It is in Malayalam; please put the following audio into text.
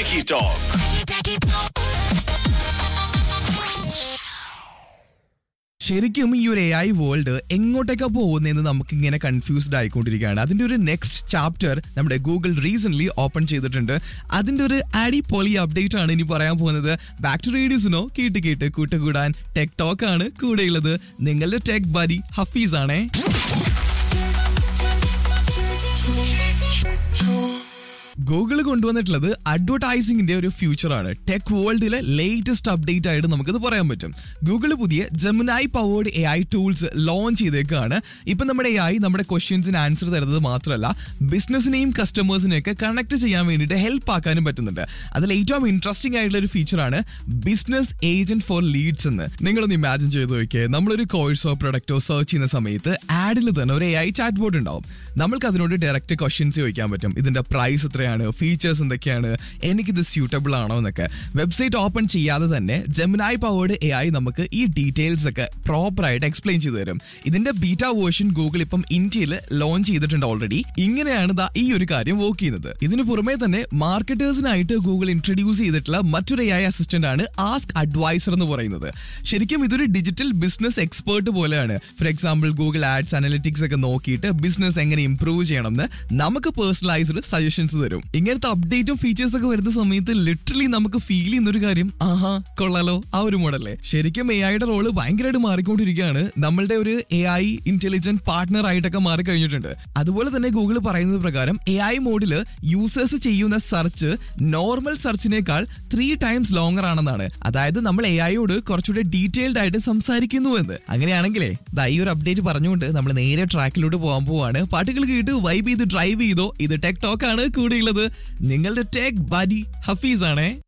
Techie Talk. ശരിക്കും ഈ ഒരു എ ഐ വേൾഡ് എങ്ങോട്ടേക്കാ പോകുന്നതെന്ന് നമുക്ക് ഇങ്ങനെ കൺഫ്യൂസ്ഡ് ആയിക്കൊണ്ടിരിക്കുകയാണ് അതിന്റെ ഒരു നെക്സ്റ്റ് ചാപ്റ്റർ നമ്മുടെ ഗൂഗിൾ റീസെന്റ് ഓപ്പൺ ചെയ്തിട്ടുണ്ട് അതിന്റെ ഒരു അടിപൊളി അപ്ഡേറ്റ് ആണ് ഇനി പറയാൻ പോകുന്നത് ബാക്ക് ടു റേഡിയോസിനോ കേട്ട് കേട്ട് കൂട്ടുകൂടാൻ ടെക് ടോക്ക് ആണ് കൂടെയുള്ളത് നിങ്ങളുടെ ടെക് ബരി ഹഫീസ് ആണേ ഗൂഗിൾ കൊണ്ടുവന്നിട്ടുള്ളത് അഡ്വർടൈസിംഗിന്റെ ഒരു ഫ്യൂച്ചറാണ് ടെക് വേൾഡിലെ ലേറ്റസ്റ്റ് അപ്ഡേറ്റ് ആയിട്ട് നമുക്കത് പറയാൻ പറ്റും ഗൂഗിൾ പുതിയ Gemini powered A I tools launch ചെയ്തേക്കാണ് ഇപ്പൊ നമ്മുടെ എ ഐ നമ്മുടെ ക്വസ്റ്റ്യൻസിന് ആൻസർ തരുന്നത് മാത്രമല്ല ബിസിനസിനെയും കസ്റ്റമേഴ്സിനെയൊക്കെ കണക്ട് ചെയ്യാൻ വേണ്ടിയിട്ട് ഹെൽപ്പ് ആക്കാനും പറ്റുന്നുണ്ട് അതിൽ ഏറ്റവും ഇൻട്രസ്റ്റിംഗ് ആയിട്ടുള്ള ഒരു ഫീച്ചറാണ് ബിസിനസ് ഏജന്റ് ഫോർ ലീഡ്സ് എന്ന് നിങ്ങളൊന്ന് ഇമാജിൻ ചെയ്ത് നോക്കിയേ നമ്മളൊരു കോഴ്സോ പ്രൊഡക്റ്റോ സെർച്ച് ചെയ്യുന്ന സമയത്ത് ആഡിൽ തന്നെ ഒരു എ ഐ ചാറ്റ് ബോർഡ് ഉണ്ടാവും നമ്മൾക്ക് അതിനോട് ഡയറക്റ്റ് ക്വസ്റ്റ്യൻസ് ചോദിക്കാൻ പറ്റും ഇതിന്റെ പ്രൈസ് എത്രയാണ് ഫീച്ചേഴ്സ് എന്തൊക്കെയാണ് എനിക്കിത് സ്യൂട്ടബിൾ ആണോ എന്നൊക്കെ വെബ്സൈറ്റ് ഓപ്പൺ ചെയ്യാതെ തന്നെ ജെമിനായി പവേർഡ് എ ഐ നമുക്ക് ഈ ഡീറ്റെയിൽസ് ഒക്കെ പ്രോപ്പർ ആയിട്ട് എക്സ്പ്ലെയിൻ ചെയ്തു തരും ഇതിന്റെ ബീറ്റ വേർഷൻ ഗൂഗിൾ ഇപ്പം ഇന്ത്യയിൽ ലോഞ്ച് ചെയ്തിട്ടുണ്ട് ഓൾറെഡി ഇങ്ങനെയാണ് ദാ ഈ ഒരു കാര്യം വർക്ക് ചെയ്യുന്നത് ഇതിന് പുറമെ തന്നെ മാർക്കറ്റേഴ്സിനായിട്ട് ഗൂഗിൾ ഇൻട്രൊഡ്യൂസ് ചെയ്തിട്ടുള്ള മറ്റൊരു എ ഐ അസിസ്റ്റന്റ് ആണ് ആസ്ക് അഡ്വൈസർ എന്ന് പറയുന്നത് ശരിക്കും ഇതൊരു ഡിജിറ്റൽ ബിസിനസ് എക്സ്പേർട്ട് പോലെയാണ് for example Google ads analytics ഒക്കെ നോക്കിയിട്ട് ബിസിനസ് എങ്ങനെ ഇംപ്രൂവ് ചെയ്യണം എന്ന് നമുക്ക് പേഴ്സണലൈസ്ഡ് സജഷൻസ് തരും ഇങ്ങനത്തെ അപ്ഡേറ്റും ഫീച്ചേഴ്സ് ഒക്കെ വരുന്ന സമയത്ത് ലിറ്ററലി നമുക്ക് ഫീൽ ചെയ്യുന്ന ഒരു കാര്യം ആഹാ കൊള്ളാലോ ആ ഒരു മോഡല്ലേ ശരിക്കും എ ഐയുടെ റോള് ഭയങ്കരമായിട്ട് മാറിക്കൊണ്ടിരിക്കുകയാണ് നമ്മളുടെ ഒരു എ ഐ ഇന്റലിജന്റ് പാർട്ട്ണർ ആയിട്ടൊക്കെ മാറി കഴിഞ്ഞിട്ടുണ്ട് അതുപോലെ തന്നെ ഗൂഗിൾ പറയുന്നത് പ്രകാരം എ ഐ മോഡില് യൂസേഴ്സ് ചെയ്യുന്ന സെർച്ച് നോർമൽ സെർച്ചിനേക്കാൾ ത്രീ ടൈംസ് ലോങ്ങർ ആണെന്നാണ് അതായത് നമ്മൾ എ ഐയോട് കുറച്ചുകൂടെ ഡീറ്റെയിൽഡ് ആയിട്ട് സംസാരിക്കുന്നു എന്ന് അങ്ങനെയാണെങ്കിലേ ദാ ഈ ഒരു അപ്ഡേറ്റ് പറഞ്ഞുകൊണ്ട് നമ്മൾ നേരെ ട്രാക്കിലൂടെ പോകാൻ പോവാണ് പാട്ടുകൾ കേട്ട് വൈബ് ചെയ്ത് ഡ്രൈവ് ചെയ്തോ ഇത് ടെക് ടോക്ക് ആണ് കൂടെയുള്ളത് നിങ്ങളുടെ ടെക് ബഡി ഹഫീസ് ആണേ